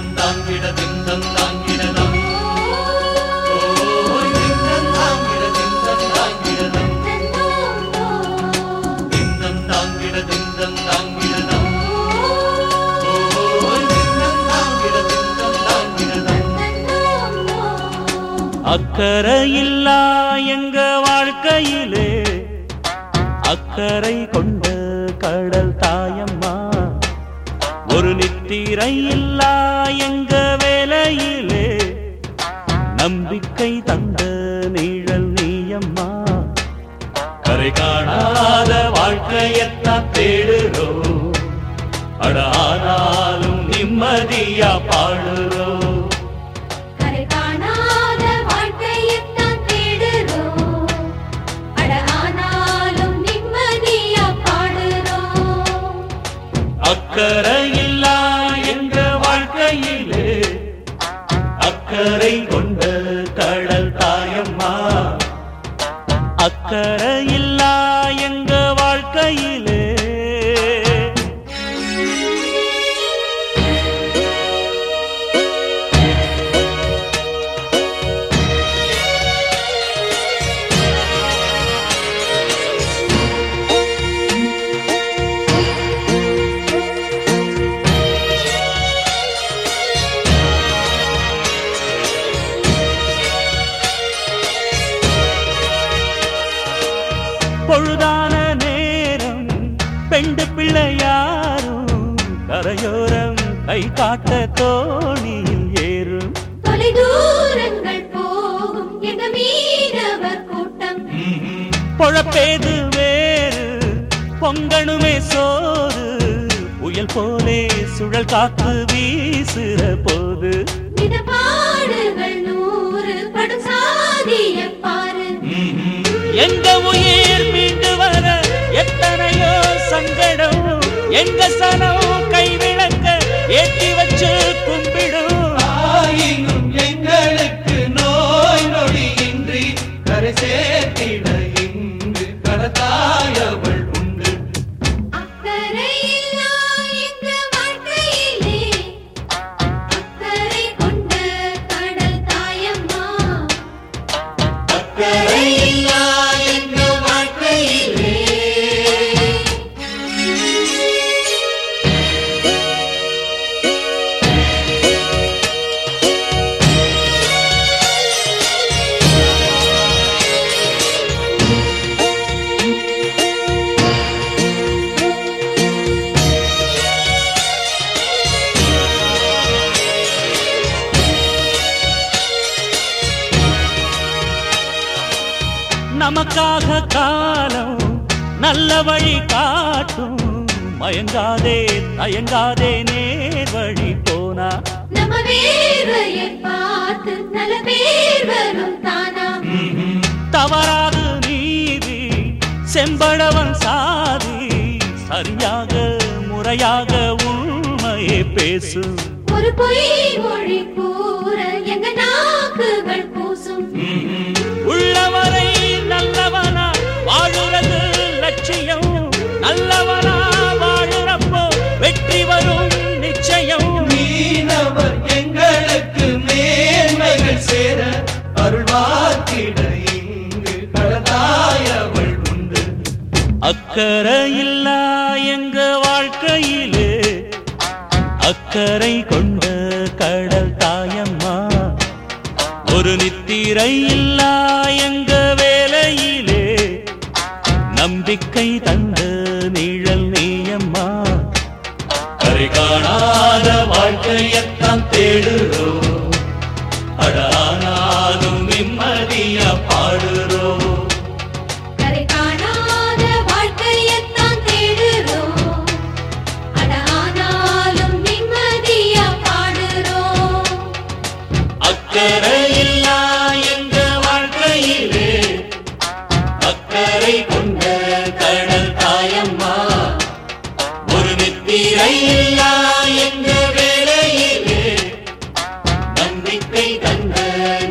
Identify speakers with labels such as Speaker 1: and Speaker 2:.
Speaker 1: திந்தம் தாங்கிட திந்தம் தாங்கிடதம் ஓய் திந்தம் தாங்கிட திந்தம் தாங்கிடதம் திந்தம் தாங்கிட திந்தம் தாங்கிடதம் ஓய் திந்தம் தாங்கிட திந்தம் தாங்கிடதம்
Speaker 2: அக்கறையில்லா எங்க வாழ்க்கையிலே அக்கறை கொண்ட கடல் தாயம்மா ஒரு நித்திரை இல்லா எங்க வேலையிலே நம்பிக்கை தந்த நீழல் நீயம்மா கரை காணாத வாழ்க்கையத்தான் தேடுறோம் அட ஆனாலும் நிம்மதியா பாடுறோம்
Speaker 3: கரை காணாத வாழ்க்கையைத்தான் தேடுறோம். அட ஆனாலும் நிம்மதியா பாடுறோம்.
Speaker 2: அக்கறையில்லா எங்க வாழ்க்கையிலே அக்கறை கொண்ட கடல் தாயம்மா அக்கறையில்லா எங்க வாழ்க்கையிலே பொழுதான நேரம் பெண்டு பிள்ளையாரும் கரையோரம் கை காட்ட தோணியில் ஏறும்
Speaker 3: தொலைதூரங்கள் போகும் எங்க மீனவர் கூட்டம்
Speaker 2: பொழப்பேது வேறு பொங்கணுமே சோறு புயல் போலே சுழல் காத்து வீசுற போது
Speaker 3: மிதப்பாடுகள் நூறு படும் சாதிய பாரு
Speaker 2: எங்க உயிர் மீண்டு வர எத்தனையோ சங்கடம் எங்க சனம் கைவிளக்க ஏற்றி வச்சு கும்பிடும்
Speaker 1: ஆயினும் எங்களுக்கு நோய் நொடியின்றி கரை சேர்த்திட இங்கு கடத்தாயவள் உண்டு
Speaker 3: அக்கறையில்லா எங்க வாழ்க்கையிலே அக்கறை கொண்ட கடல் தாயம்மா
Speaker 1: அக்கறையில்லா எங்க வாழ்க்கையிலே
Speaker 2: நமக்காக காலம் நல்ல வழி காட்டும் மயங்காதே தயங்காதே நேர் வழி போனா
Speaker 3: நம்ம வேர்வையை பார்த்து நல்ல பேர் வரும் தானா
Speaker 2: தவறாது நீதி செம்படவன் சாதி சரியாக முறையாக உண்மையை பேசும்
Speaker 3: ஒரு பொய் மொழி கூற எங்க நாக்குகள் பூசும்
Speaker 2: உள்ளவரை நல்லவனா வாழுறது லட்சியம் நல்லவனா வாழுறப்போ வெற்றி வரும் நிச்சயம்
Speaker 1: மீனவர் எங்களுக்கு மேன்மைகள் சேர அருள்வாக்கிட இங்கு கடத்தாயவள் உண்டு
Speaker 2: அக்கறையில்லா எங்க வாழ்க்கையிலே அக்கறை கொண்ட கடல் தாயம்மா ஒரு நித்திரை இல்லா எங்க வேலையிலே நம்பிக்கை தந்த நிழல் நீயம்மா கரை காணாத வாழ்க்கையத்தான் தேடுறோம் அடானாலும் நிம்மதியா பாடுறோம்
Speaker 3: கரை காணாத வாழ்க்கையைத்தான் தேடுறோம் அட ஆனாலும் நிம்மதியா பாடுறோம்
Speaker 2: அக்கறையில்லா எங்க வாழ்க்கையிலே அக்கறை கொண்ட கடல் தாயம்மா ஒரு நித்திரை இல்லா எங்க வேலையிலே நம்பிக்கை தந்த